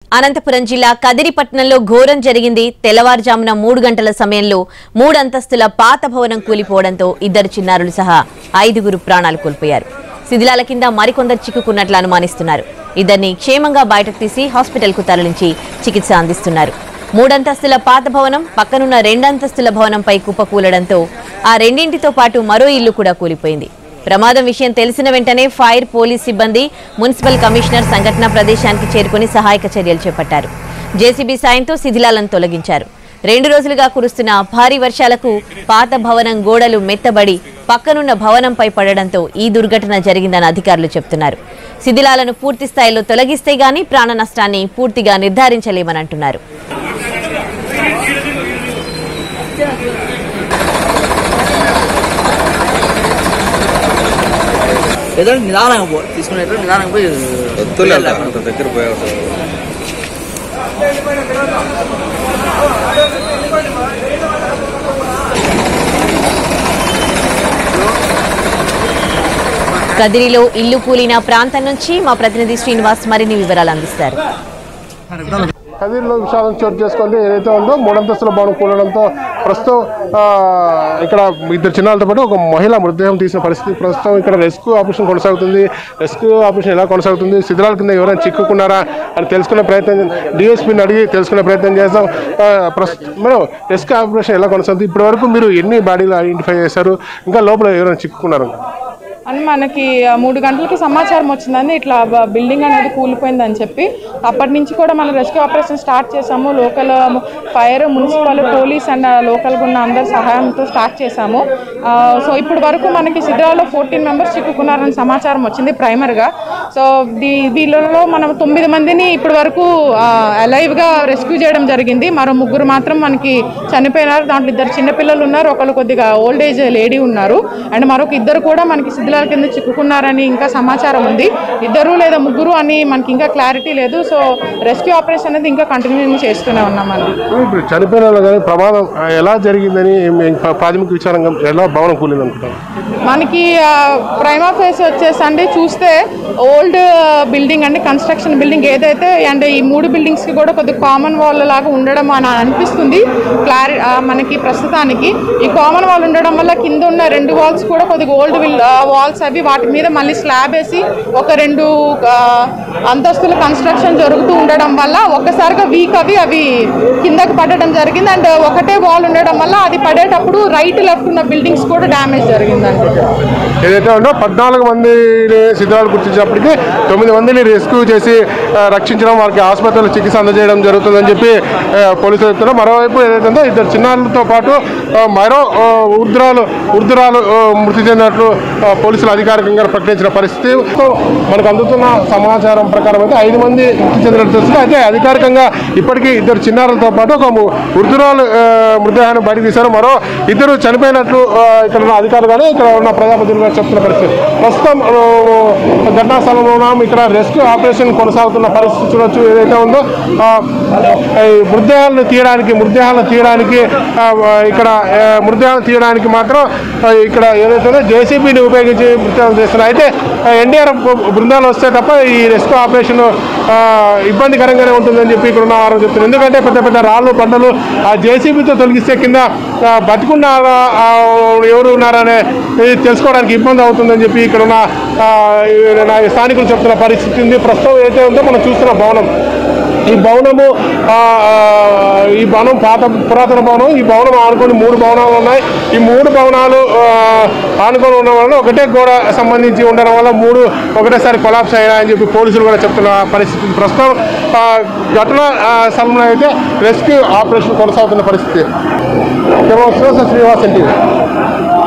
అనంతపురం జిల్లా కదిరిపట్నంలో ఘోరం జరిగింది తెల్లవారుజామున మూడు గంటల సమయంలో మూడంతస్తుల పాత భవనం కూలిపోవడంతో ఇద్దరు చిన్నారులు సహా ఐదుగురు ప్రాణాలు కోల్పోయారు శిథిలాల కింద మరికొందరు చిక్కుకున్నట్లు అనుమానిస్తున్నారు ఇద్దరిని క్షేమంగా బయటకు తీసి హాస్పిటల్కు తరలించి చికిత్స అందిస్తున్నారు మూడంతస్తుల పాత భవనం పక్కనున్న రెండంతస్తుల భవనంపై కుప్పకూలడంతో ఆ రెండింటితో పాటు మరో ఇల్లు కూడా కూలిపోయింది ప్రమాదం విషయం తెలిసిన వెంటనే ఫైర్ పోలీస్ సిబ్బంది మున్సిపల్ కమిషనర్ సంఘటనా ప్రదేశానికి చేరుకుని సహాయక చర్యలు చేపట్టారు జేసీబీ సాయంతో శిథిలాలను తొలగించారు రెండు రోజులుగా కురుస్తున్న భారీ వర్షాలకు పాత భవనం గోడలు మెత్తబడి పక్కనున్న భవనంపై పడడంతో ఈ దుర్ఘటన జరిగిందని అధికారులు చెబుతున్నారు శిథిలాలను పూర్తి స్థాయిలో తొలగిస్తే గానీ ప్రాణ నష్టాన్ని పూర్తిగా నిర్ధారించలేమని అంటున్నారు ఏదో నిదానంగా పో తీసుకునేటప్పుడు నిదానంగా పోయి వద్దులే అంత దగ్గర పోయావు కదిరిలో ఇల్లు కూలిన ప్రాంతం నుంచి మా ప్రతినిధి శ్రీనివాస్ మరిన్ని వివరాలు అందిస్తారు కదిరిలో విషాదం చోటు చేసుకుంది ఏదైతే ఉందో మూడంతస్తుల భవనం కూలడంతో ప్రస్తుతం ఆ, ఇక్కడ ఇద్దరు చిన్నాలతో పాటు ఒక మహిళ మృతదేహం తీసిన పరిస్థితి ప్రస్తుతం ఇక్కడ రెస్క్యూ ఆపరేషన్ కొనసాగుతుంది రెస్క్యూ ఆపరేషన్ ఎలా కొనసాగుతుంది శిథిలాల కింద ఎవరైనా చిక్కుకున్నారా అని తెలుసుకునే ప్రయత్నం డిఎస్పీని అడిగి తెలుసుకునే ప్రయత్నం చేస్తాం ఆ, ప్రస్తుతం మనం రెస్క్యూ ఆపరేషన్ ఎలా కొనసాగుతుంది ఇప్పటి వరకు మీరు ఎన్ని బాడీలు ఐడెంటిఫై చేశారు ఇంకా లోపల ఎవరైనా చిక్కుకున్నారు అని మనకి ఆ, మూడు గంటలకి సమాచారం వచ్చిందని ఇట్లా బ- బిల్డింగ్ అనేది కూలిపోయిందని చెప్పి అప్పటి నుంచి కూడా మనం రెస్క్యూ ఆపరేషన్ స్టార్ట్ చేసాము local fire municipal police and లోకల్గా ఉన్న అందరి సహాయంతో స్టార్ట్ చేసాము ఆ, సో ఇప్పుడు వరకు మనకి సిద్రాలో ఫోర్టీన్ మెంబర్స్ చిక్కుకున్నారని సమాచారం వచ్చింది ప్రైమర్గా సో దీ వీళ్ళలో మనం తొమ్మిది మందిని ఇప్పటి వరకు అలైవ్గా రెస్క్యూ చేయడం జరిగింది మరో ముగ్గురు మాత్రం మనకి చనిపోయినారు దాంట్లో ఇద్దరు చిన్నపిల్లలు ఉన్నారు ఒకళ్ళు కొద్దిగా ఓల్డ్ ఏజ్ లేడీ ఉన్నారు అండ్ మరొక ఇద్దరు కూడా మనకి శిథిలాల కింద చిక్కుకున్నారని ఇంకా సమాచారం ఉంది ఇద్దరు లేదా ముగ్గురు అని మనకి ఇంకా క్లారిటీ లేదు సో రెస్క్యూ ఆపరేషన్ అనేది ఇంకా కంటిన్యూ చేస్తూనే ఉన్నామండి ఇప్పుడు చనిపోయిన వాళ్ళు కానీ ప్రమాదం ఆ, ఎలా జరిగిందని మీ ప్రాథమిక విచారంగా ఎలా భవనం కూలింది అనుకుంటాం మనకి ప్రైమా ఫేస్ వచ్చేసండి చూస్తే ఓల్డ్ బిల్డింగ్ అండి కన్స్ట్రక్షన్ బిల్డింగ్ ఏదైతే అండ్ ఈ మూడు బిల్డింగ్స్కి కూడా కొద్దిగా కామన్ వాల్ లాగా ఉండడం అని అనిపిస్తుంది క్లారి ఆ, మనకి ప్రస్తుతానికి ఈ కామన్ వాల్ ఉండడం వల్ల కింద ఉన్న రెండు వాల్స్ కూడా కొద్దిగా ఓల్డ్ వాల్స్ అవి వాటి మీద మళ్ళీ స్లాబ్ వేసి ఒక రెండు ఆ, అంతస్తుల కన్స్ట్రక్షన్ జరుగుతూ ఉండడం వల్ల ఒక్కసారిగా వీక్ అవి అవి కిందకి పడడం జరిగింది అండ్ ఒకటే వాల్ ఉండడం వల్ల అది పడేటప్పుడు రైట్ లెఫ్ట్ ఉన్న బిల్డింగ్స్ కూడా డ్యామేజ్ జరిగిందండి ఏదైతే ఉందో పద్నాలుగు మందిని శిథిలాలు గుర్తించినప్పటికీ తొమ్మిది మందిని రెస్క్యూ చేసి ఆ, రక్షించడం వారికి ఆసుపత్రిలో చికిత్స అందజేయడం జరుగుతుందని చెప్పి ఆ, పోలీసులు చెప్తున్నారు మరోవైపు ఏదైతే ఉందో ఇద్దరు చిన్నారులతో పాటు ఆ, మరో ఆ, వృద్ధురాలు వృద్ధురాలు ఆ, మృతి చెందినట్లు ఆ, పోలీసులు అధికారికంగా ప్రకటించిన పరిస్థితి సో మనకు అందుతున్న సమాచారం ప్రకారం అయితే ఐదు మంది మృతి చెందినట్టు తెలుస్తుంది అయితే అధికారికంగా ఇప్పటికీ ఇద్దరు చిన్నారులతో పాటు ఒక ము- వృద్ధురాలు ఆ, మృతదేహాన్ని బయట తీశారు మరో ఇద్దరు చనిపోయినట్లు ఆ, ఇక్కడ ఉన్న అధికారులు కానీ ఇక్కడ ఉన్న ప్రజాప్రతినిధులు కానీ చెప్తున్న పరిస్థితి ప్రస్తుతం ఆ, ఘటనా స్థలంలో ఉన్నాం ఇక్కడ రెస్క్యూ ఆపరేషన్ కొనసాగుతున్న పరిస్థితి చూడొచ్చు ఏదైతే ఉందో ఆ, ఈ మృతదేహాలను తీయడానికి మృతదేహాలను తీయడానికి ఆ, ఇక్కడ ఆ, మృతదేహాలను తీయడానికి మాత్రం ఆ, ఇక్కడ ఏదైతే ఉందో జేసీబీని ఉపయోగించి మృతదేహాలు చేస్తున్నారు అయితే ఎన్డీఆర్ఎఫ్ బృందాలు వస్తే తప్ప ఈ రెస్క్యూ ఆపరేషన్ ఆ, ఇబ్బందికరంగానే ఉంటుందని చెప్పి ఇక్కడ ఉన్న వారు చెప్తున్నారు ఎందుకంటే పెద్ద పెద్ద రాళ్ళు బండలు ఆ జేసీబీతో తొలగిస్తే కింద ఆ, బతికున్నారా ఆ, ఎవరు ఉన్నారనే ఇది తెలుసుకోవడానికి ఇబ్బంది అవుతుందని చెప్పి ఇక్కడ ఉన్న ఆ, ఈ నా స్థానికులు చెప్తున్న పరిస్థితి ఉంది ప్రస్తుతం ఏదైతే ఉందో మనం చూస్తున్న భవనం ఈ భవనము ఆ, ఆ, ఈ భవనం పాత పురాతన భవనం ఈ భవనం ఆనుకొని మూడు భవనాలు ఉన్నాయి ఈ మూడు భవనాలు ఆ, ఆనుకొని ఉండడం వల్ల ఒకటే గోడ సంబంధించి ఉండడం వల్ల మూడు ఒకటేసారి కొలాప్స్ అయ్యాయని చెప్పి పోలీసులు కూడా చెప్తున్న పరిస్థితి ఉంది. ప్రస్తుతం ఆ, ఘటన ఆ, స్థలంలో అయితే రెస్క్యూ ఆపరేషన్ కొనసాగుతున్న పరిస్థితి శ్రీనివాస్ ఎన్టీవీ